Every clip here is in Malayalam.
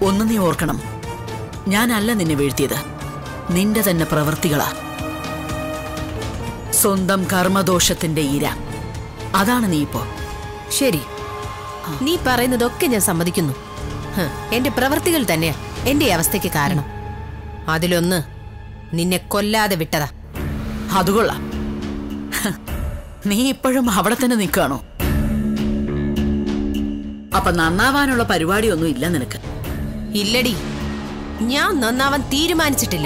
ഒന്ന് നീ ഓർക്കണം ഞാനല്ല നിന്നെ വീഴ്ത്തിയത് നിന്റെ തന്നെ പ്രവൃത്തികളാ സ്വന്തം കർമ്മദോഷത്തിന്റെ ഇര അതാണ് നീ ഇപ്പോ ശരി നീ പറയുന്നതൊക്കെ ഞാൻ സമ്മതിക്കുന്നു ഹ്, എന്റെ പ്രവൃത്തികൾ തന്നെയാ എന്റെ ഈ അവസ്ഥയ്ക്ക് കാരണം അതിലൊന്ന് നിന്നെ കൊല്ലാതെ വിട്ടതാ അതുകൊള്ളാം ഹ, നീ ഇപ്പോഴും അവിടെ തന്നെ നിൽക്കുകയാണോ അപ്പൊ നന്നാവാനുള്ള പരിപാടിയൊന്നും ഇല്ല നിനക്ക് ഇല്ലടി ഞാൻ നന്നാവാൻ തീരുമാനിച്ചിട്ടില്ല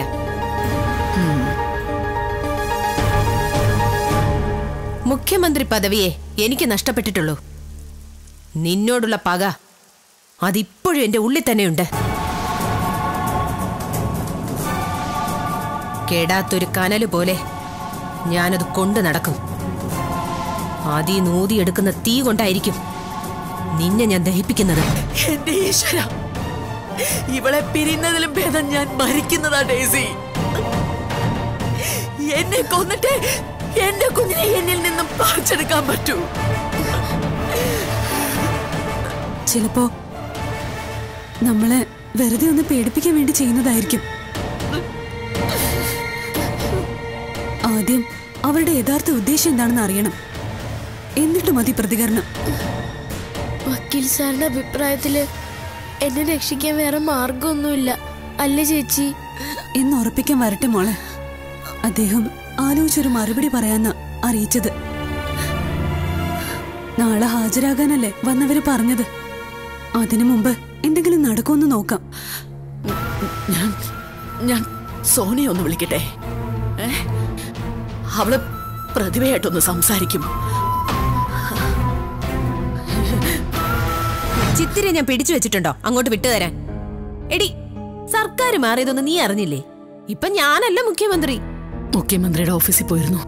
മുഖ്യമന്ത്രി പദവിയെ എനിക്ക് നഷ്ടപ്പെട്ടിട്ടുള്ളൂ നിന്നോടുള്ള പക അതിപ്പോഴും എന്റെ ഉള്ളിൽ തന്നെയുണ്ട് കേടാത്തൊരു കനല് പോലെ ഞാനത് കൊണ്ടു നടക്കും ആദ്യം നൂതിയെടുക്കുന്ന തീ കൊണ്ടായിരിക്കും നിന്നെ ഞാൻ ദഹിപ്പിക്കുന്നത് എന്റെ ഈശ്വര ഇവളെ പിരിയുന്നതിലും ഭേദം ഞാൻ മരിക്കുന്നതാ ഡേസി എന്നെ കൊന്നിട്ട് എന്റെ കുഞ്ഞിനെ എന്നിൽ നിന്നും പറിച്ചെടുക്കാൻ പറ്റൂ ചിലപ്പോ നമ്മളെ വെറുതെ ഒന്ന് പേടിപ്പിക്കാൻ വേണ്ടി ചെയ്യുന്നതായിരിക്കും ആദ്യം അവരുടെ യഥാർത്ഥ ഉദ്ദേശം എന്താണെന്ന് അറിയണം എന്നിട്ട് മതി പ്രതികരണം വക്കീൽ സാറിന്റെ അഭിപ്രായത്തില് എന്നെ രക്ഷിക്കാൻ വേറെ മാർഗമൊന്നുമില്ല അല്ലേ ചേച്ചി എന്ന് ഉറപ്പിക്കാൻ വരട്ടെ മോളെ അദ്ദേഹം ആലോചിച്ചൊരു മറുപടി പറയാന്ന അറിയിച്ചത് നാളെ ഹാജരാകാനല്ലേ വന്നവര് പറഞ്ഞത് അതിനു മുമ്പ് എന്തെങ്കിലും നടക്കുമെന്ന് നോക്കാം ഞാൻ ഞാൻ സോനിയെ ഒന്ന് വിളിക്കട്ടെ ഏ? അവള് പ്രതിഭയായിട്ടൊന്ന് സംസാരിക്കും ചിത്തിരെ ഞാൻ പിടിച്ചു വെച്ചിട്ടുണ്ടോ അങ്ങോട്ട് വിട്ടുതരാൻ എടി സർക്കാർ മാറിയതൊന്നും നീ അറിഞ്ഞില്ലേ ഇപ്പൊ ഞാനല്ല മുഖ്യമന്ത്രി മുഖ്യമന്ത്രിയുടെ ഓഫീസിൽ പോയിരുന്നു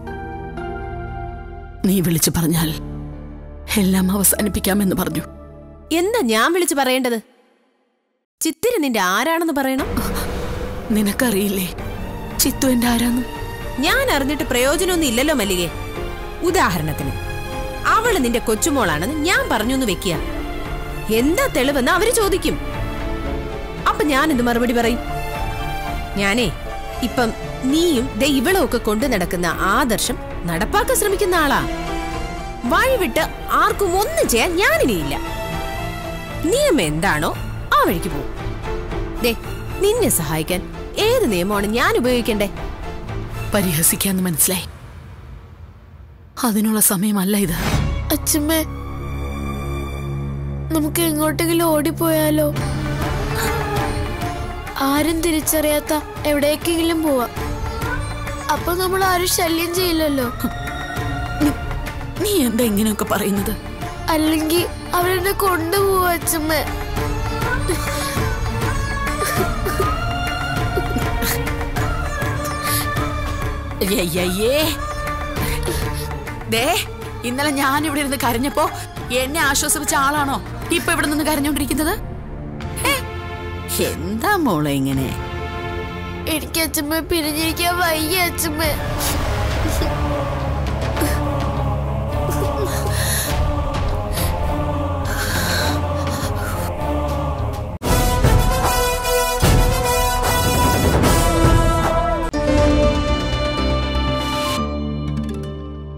നീ വിളിച്ചു പറഞ്ഞാൽ എല്ലാം അവസാനിപ്പിക്കാമെന്ന് പറഞ്ഞു എന്താ ഞാൻ വിളിച്ചു പറയേണ്ടത് ചിത്തിര നിന്റെ ആരാണെന്ന് പറയണം നിനക്കറിയില്ലേ ചിത്തു എന്റെ ആരാന്ന് ഞാൻ അറിഞ്ഞിട്ട് പ്രയോജനമൊന്നും ഇല്ലല്ലോ മല്ലികെ ഉദാഹരണത്തിന് അവള് നിന്റെ കൊച്ചുമോളാണെന്ന് ഞാൻ പറഞ്ഞു എന്ന് വെക്കുക എന്താ തെളിവെന്ന് അവര് ചോദിക്കും അപ്പൊ ഞാൻ എന്ത് മറുപടി പറയും ഞാനേ ഇപ്പം നീയും ദേ ഇവളും ഒക്കെ കൊണ്ടു നടക്കുന്ന ആദർശം നടപ്പാക്കാൻ ശ്രമിക്കുന്ന ആളാ വഴി വിട്ട് ആർക്കും ഒന്നും ചെയ്യാൻ ഞാനിനിയില്ല നിയമം എന്താണോ ആ വഴിക്ക് പോകും ദേ നിന്നെ സഹായിക്കാൻ ഏത് നിയമമാണ് ഞാൻ ഉപയോഗിക്കണ്ടേ പരിഹസിക്കാന്ന് മനസ്സിലായി അതിനുള്ള സമയമല്ല ഇത് അച്ഛമ്മേ നമുക്ക് എങ്ങോട്ടെങ്കിലും ഓടിപ്പോയാലോ ആരും തിരിച്ചറിയാത്ത എവിടേക്കെങ്കിലും പോവാം അപ്പൊ നമ്മൾ ആരും ശല്യം ചെയ്യില്ലല്ലോ നീ- നീ എന്താ ഇങ്ങനെയൊക്കെ പറയുന്നത് അല്ലെങ്കിൽ അവരെന്നെ കൊണ്ടുപോവാ അച്ഛമ്മേ അയ്യയ്യേ. ദേ ഇന്നലെ ഞാൻ ഇവിടെ ഇരുന്ന് കരഞ്ഞപ്പോ എന്നെ ആശ്വസിപ്പിച്ച ആളാണോ ഇപ്പൊ ഇവിടെ നിന്ന് കരഞ്ഞോണ്ടിരിക്കുന്നത് ഏ? എന്താ മോളെ ഇങ്ങനെ എനിക്ക് അച്ഛമ്മ പിരിഞ്ഞിരിക്കാൻ വയ്യ അച്ഛമ്മ